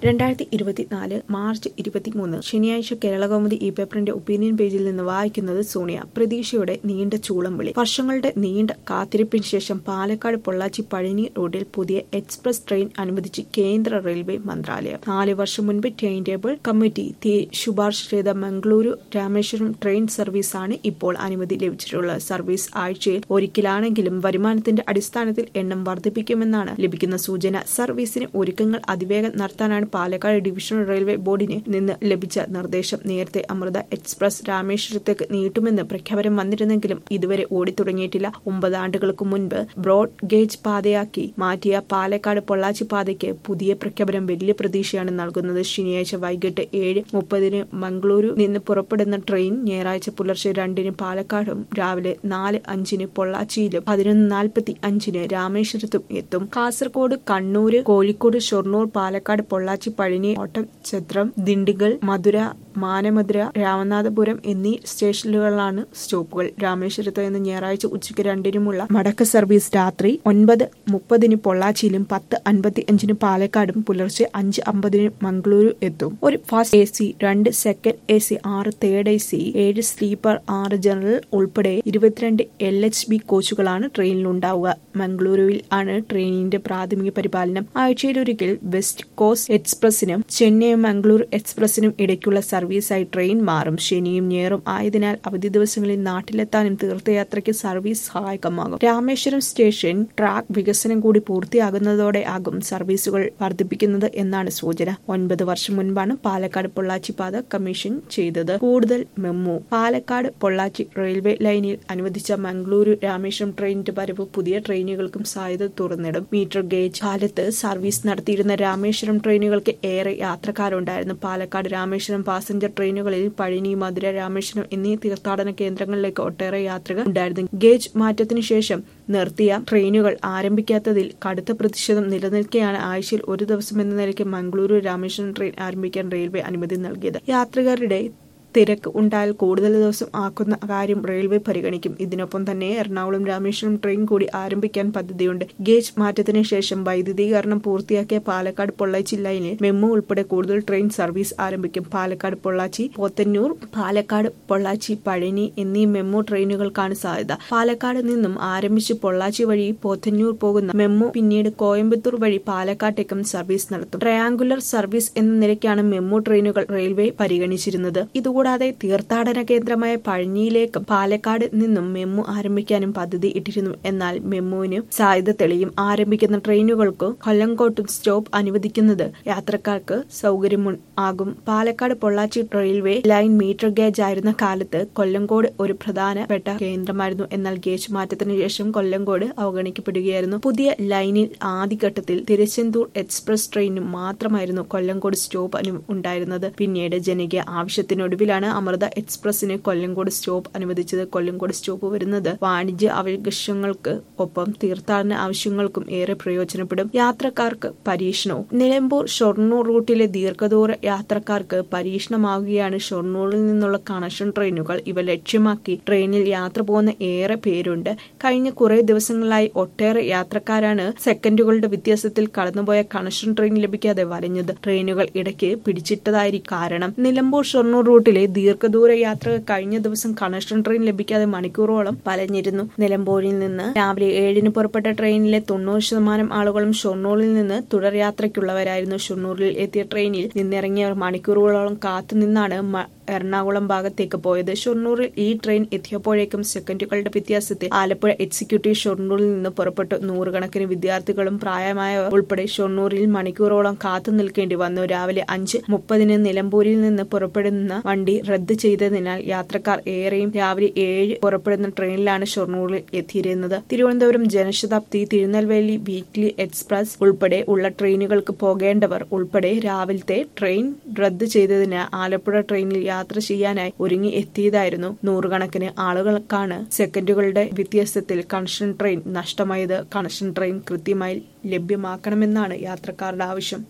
രണ്ടായിരത്തി ഇരുപത്തിനാല് മാർച്ച് ഇരുപത്തിമൂന്ന് ശനിയാഴ്ച കേരളകൗമുദി ഈ പേപ്പറിന്റെ ഒപ്പീനിയൻ പേജിൽ നിന്ന് വായിക്കുന്നത് സോണിയ പ്രതീക്ഷയുടെ നീണ്ട ചൂളം വിളി വർഷങ്ങളുടെ നീണ്ട കാത്തിരിപ്പിന് ശേഷം പാലക്കാട് പൊള്ളാച്ചി പഴനി റോഡിൽ പുതിയ എക്സ്പ്രസ് ട്രെയിൻ അനുവദിച്ച് കേന്ദ്ര റെയിൽവേ മന്ത്രാലയം നാല് വർഷം മുൻപ് ടൈം ടേബിൾ കമ്മിറ്റി തി- ശുപാർശ ചെയ്ത മംഗളൂരു രാമേശ്വരം ട്രെയിൻ സർവീസാണ് ഇപ്പോൾ അനുമതി ലഭിച്ചിട്ടുള്ളത് സർവീസ് ആഴ്ചയിൽ ഒരിക്കലാണെങ്കിലും വരുമാനത്തിന്റെ അടിസ്ഥാനത്തിൽ എണ്ണം വർദ്ധിപ്പിക്കുമെന്നാണ് ലഭിക്കുന്ന സൂചന സർവീസിന് ഒരുക്കങ്ങൾ അതിവേഗം നടത്താനാണ് പാലക്കാട് ഡിവിഷണൽ റെയിൽവേ ബോർഡിന് നിന്ന് ലഭിച്ച നിർദ്ദേശം നേരത്തെ അമൃത എക്സ്പ്രസ് രാമേശ്വരത്തേക്ക് നീട്ടുമെന്ന് പ്രഖ്യാപനം വന്നിരുന്നെങ്കിലും ഇതുവരെ ഓടിത്തുടങ്ങിയിട്ടില്ല ഒമ്പത് ആണ്ടുകൾക്ക് മുൻപ് ബ്രോഡ് ഗേജ് പാതയാക്കി മാറ്റിയ പാലക്കാട് പൊള്ളാച്ചി പാതയ്ക്ക് പുതിയ പ്രഖ്യാപനം വലിയ പ്രതീക്ഷയാണ് നൽകുന്നത് ശനിയാഴ്ച വൈകിട്ട് ഏഴ് മുപ്പതിന് മംഗളൂരു നിന്ന് പുറപ്പെടുന്ന ട്രെയിൻ ഞായറാഴ്ച പുലർച്ചെ രണ്ടിന് പാലക്കാടും രാവിലെ നാല് അഞ്ചിന് പൊള്ളാച്ചിയിലും പതിനൊന്ന് നാൽപ്പത്തി അഞ്ചിന് രാമേശ്വരത്തും എത്തും കാസർഗോഡ് കണ്ണൂര് കോഴിക്കോട് ഷൊർണൂർ പാലക്കാട് പൊള്ളാച്ചി പഴനി ഓട്ടച്ചത്രം ദിണ്ടിഗൽ മധുര മാനമധുര രാമനാഥപുരം എന്നീ സ്റ്റേഷനുകളിലാണ് സ്റ്റോപ്പുകൾ രാമേശ്വരത്ത് നിന്ന് ഞായറാഴ്ച ഉച്ചയ്ക്ക് രണ്ടിനുമുള്ള മടക്ക സർവീസ് രാത്രി ഒൻപത് മുപ്പതിന് പൊള്ളാച്ചിയിലും പത്ത് അൻപത്തി അഞ്ചിന് പാലക്കാടും പുലർച്ചെ അഞ്ച് അമ്പതിന് മംഗളൂരു എത്തും ഒരു ഫസ്റ്റ് എ സി രണ്ട് സെക്കൻഡ് എ സി ആറ് തേർഡ് എ സി ഏഴ് സ്ലീപ്പർ ആറ് ജനറൽ ഉൾപ്പെടെ ഇരുപത്തിരണ്ട് എൽ എച്ച് ബി കോച്ചുകളാണ് ട്രെയിനിലുണ്ടാവുക മംഗളൂരുവിൽ ആണ് ട്രെയിനിന്റെ പ്രാഥമിക പരിപാലനം ആഴ്ചയിലൊരിക്കൽ വെസ്റ്റ് കോസ്റ്റ് എക്സ്പ്രസിനും ചെന്നൈ മംഗളൂരു എക്സ്പ്രസിനും ഇടയ്ക്കുള്ള സർവീസായി ട്രെയിൻ മാറും ശനിയും ഞായറും ആയതിനാൽ അവധി ദിവസങ്ങളിൽ നാട്ടിലെത്താനും തീർത്ഥയാത്രയ്ക്ക് സർവീസ് സഹായകമാകും രാമേശ്വരം സ്റ്റേഷൻ ട്രാക്ക് വികസനം കൂടി പൂർത്തിയാകുന്നതോടെ ആകും സർവീസുകൾ വർദ്ധിപ്പിക്കുന്നത് എന്നാണ് സൂചന ഒൻപത് വർഷം മുൻപാണ് പാലക്കാട് പൊള്ളാച്ചി പാത കമ്മീഷൻ ചെയ്തത് കൂടുതൽ മെമ്മു പാലക്കാട് പൊള്ളാച്ചി റെയിൽവേ ലൈനിൽ അനുവദിച്ച മംഗളൂരു രാമേശ്വരം ട്രെയിനിന്റെ വരവ് പുതിയ ട്രെയിനുകൾക്കും സാധ്യത തുറന്നിടും മീറ്റർ ഗേജ് കാലത്ത് സർവീസ് നടത്തിയിരുന്ന രാമേശ്വരം ട്രെയിനുകൾക്ക് ഏറെ യാത്രക്കാരുണ്ടായിരുന്നു പാലക്കാട് രാമേശ്വരം പാസഞ്ചർ ട്രെയിനുകളിൽ പഴനി മധുര രാമേശ്വരം എന്നീ തീർത്ഥാടന കേന്ദ്രങ്ങളിലേക്ക് ഒട്ടേറെ യാത്രകൾ ഉണ്ടായിരുന്നു ഗേജ് മാറ്റത്തിനു ശേഷം നിർത്തിയ ട്രെയിനുകൾ ആരംഭിക്കാത്തതിൽ കടുത്ത പ്രതിഷേധം നിലനിൽക്കെയാണ് ആഴ്ചയിൽ ഒരു ദിവസം എന്ന നിലയ്ക്ക് മംഗളൂരു രാമേശ്വരം ട്രെയിൻ ആരംഭിക്കാൻ റെയിൽവേ അനുമതി നൽകിയത് യാത്രികരുടെ തിരക്ക് ഉണ്ടായാൽ കൂടുതൽ ദിവസം ആക്കുന്ന കാര്യം റെയിൽവേ പരിഗണിക്കും ഇതിനൊപ്പം തന്നെ എറണാകുളം രാമേശ്വരം ട്രെയിൻ കൂടി ആരംഭിക്കാൻ പദ്ധതിയുണ്ട് ഗേജ് മാറ്റത്തിന് ശേഷം വൈദ്യുതീകരണം പൂർത്തിയാക്കിയ പാലക്കാട് പൊള്ളാച്ചി ലൈനിൽ മെമ്മു ഉൾപ്പെടെ കൂടുതൽ ട്രെയിൻ സർവീസ് ആരംഭിക്കും പാലക്കാട് പൊള്ളാച്ചി പോത്തന്നൂർ പാലക്കാട് പൊള്ളാച്ചി പഴനി എന്നീ മെമ്മു ട്രെയിനുകൾക്കാണ് സാധ്യത പാലക്കാട് നിന്നും ആരംഭിച്ച് പൊള്ളാച്ചി വഴി പോത്തന്നൂർ പോകുന്ന മെമ്മു പിന്നീട് കോയമ്പത്തൂർ വഴി പാലക്കാട്ടേക്കും സർവീസ് നടത്തും ട്രയാങ്കുലർ സർവീസ് എന്ന നിലയ്ക്കാണ് മെമ്മു ട്രെയിനുകൾ റെയിൽവേ പരിഗണിച്ചിരുന്നത് ഇതുകൂടാതെ തീർത്ഥാടന കേന്ദ്രമായ പഴനിയിലേക്കും പാലക്കാട് നിന്നും മെമ്മു ആരംഭിക്കാനും പദ്ധതി ഇട്ടിരുന്നു എന്നാൽ മെമ്മുവിന് സാധ്യത തെളിയും ആരംഭിക്കുന്ന ട്രെയിനുകൾക്ക് കൊല്ലങ്കോട്ടും സ്റ്റോപ്പ് അനുവദിക്കുന്നത് യാത്രക്കാർക്ക് സൗകര്യം ആകും Palakkad Pollachi railway line metre gauge ആയിരുന്ന കാലത്ത് കൊല്ലങ്കോട് ഒരു പ്രധാനപ്പെട്ട കേന്ദ്രമായിരുന്നു എന്നാൽ ഗേജ് മാറ്റത്തിന് ശേഷം കൊല്ലങ്കോട് അവഗണിക്കപ്പെടുകയായിരുന്നു പുതിയ ലൈനിൽ ആദ്യഘട്ടത്തിൽ തിരുച്ചെന്തൂർ എക്സ്പ്രസ് ട്രെയിനും മാത്രമായിരുന്നു കൊല്ലങ്കോട് സ്റ്റോപ്പ് അനു ഉണ്ടായിരുന്നത് പിന്നീട് ജനകീയ ആവശ്യത്തിനൊടുവിലാണ് അമൃത എക്സ്പ്രസിന് കൊല്ലങ്കോട് സ്റ്റോപ്പ് അനുവദിച്ചത് കൊല്ലങ്കോട് സ്റ്റോപ്പ് വരുന്നത് വാണിജ്യ ആവശ്യങ്ങൾക്ക് ഒപ്പം തീർത്ഥാടന ആവശ്യങ്ങൾക്കും ഏറെ പ്രയോജനപ്പെടും യാത്രക്കാർക്ക് പരീക്ഷണവും നിലമ്പൂർ ഷൊർണൂർ റൂട്ടിലെ ദീർഘദൂര യാത്രക്കാർക്ക് പരീക്ഷണമാകുകയാണ് ഷൊർണൂറിൽ നിന്നുള്ള കണക്ഷൻ ട്രെയിനുകൾ ഇവ ലക്ഷ്യമാക്കി ട്രെയിനിൽ യാത്ര പോകുന്ന ഏറെ പേരുണ്ട് കഴിഞ്ഞ കുറെ ദിവസങ്ങളായി ഒട്ടേറെ യാത്രക്കാരാണ് സെക്കൻഡുകളുടെ വ്യത്യാസത്തിൽ കടന്നുപോയ കണക്ഷൻ ട്രെയിൻ ലഭിക്കാതെ വലഞ്ഞത് ട്രെയിനുകൾ ഇടയ്ക്ക് പിടിച്ചിട്ടതായിരിക്കും കാരണം നിലമ്പൂർ ഷൊർണൂർ റൂട്ടിലെ ദീർഘദൂര യാത്ര കഴിഞ്ഞ ദിവസം കണക്ഷൻ ട്രെയിൻ ലഭിക്കാതെ മണിക്കൂറോളം വലഞ്ഞിരുന്നു നിലമ്പൂരിൽ നിന്ന് രാവിലെ ഏഴിന് പുറപ്പെട്ട ട്രെയിനിലെ തൊണ്ണൂറ് ശതമാനം ആളുകളും ഷൊർണൂറിൽ നിന്ന് തുടർ യാത്രയ്ക്കുള്ളവരായിരുന്നു ഷൊർണൂരിൽ എത്തിയ ട്രെയിനിൽ നിന്നിറങ്ങിയവർ മണിക്കൂറുകളോളം കാത്തുനിന്നാണ് മ- എറണാകുളം ഭാഗത്തേക്ക് പോയത് ഷൊർണൂറിൽ ഈ ട്രെയിൻ എത്തിയപ്പോഴേക്കും സെക്കൻഡുകളുടെ വ്യത്യാസത്തിൽ ആലപ്പുഴ എക്സിക്യൂട്ടീവ് ഷൊർണൂരിൽ നിന്ന് പുറപ്പെട്ടു നൂറുകണക്കിന് വിദ്യാർത്ഥികളും പ്രായമായവർ ഉൾപ്പെടെ ഷൊർണൂരിൽ മണിക്കൂറോളം കാത്തു നിൽക്കേണ്ടി വന്നു രാവിലെ അഞ്ച് മുപ്പതിന് നിലമ്പൂരിൽ നിന്ന് പുറപ്പെടുന്ന വണ്ടി റദ്ദ് ചെയ്തതിനാൽ യാത്രക്കാർ ഏറെയും രാവിലെ ഏഴ് പുറപ്പെടുന്ന ട്രെയിനിലാണ് ഷൊർണൂരിൽ എത്തിയിരുന്നത് തിരുവനന്തപുരം ജനശതാബ്ദി തിരുനെൽവേലി വീക്ക്ലി എക്സ്പ്രസ് ഉൾപ്പെടെ ഉള്ള ട്രെയിനുകൾക്ക് പോകേണ്ടവർ ഉൾപ്പെടെ രാവിലത്തെ ട്രെയിൻ റദ്ദ് ചെയ്തതിന് ആലപ്പുഴ ട്രെയിനിൽ യാത്ര ചെയ്യാനായി ഒരുങ്ങി എത്തിയതായിരുന്നു നൂറുകണക്കിന് ആളുകൾക്കാണ് സെക്കൻഡുകളുടെ വ്യത്യാസത്തിൽ കണക്ഷൻ ട്രെയിൻ നഷ്ടമായത് കണക്ഷൻ ട്രെയിൻ കൃത്യമായി ലഭ്യമാക്കണമെന്നാണ് യാത്രക്കാരുടെ ആവശ്യം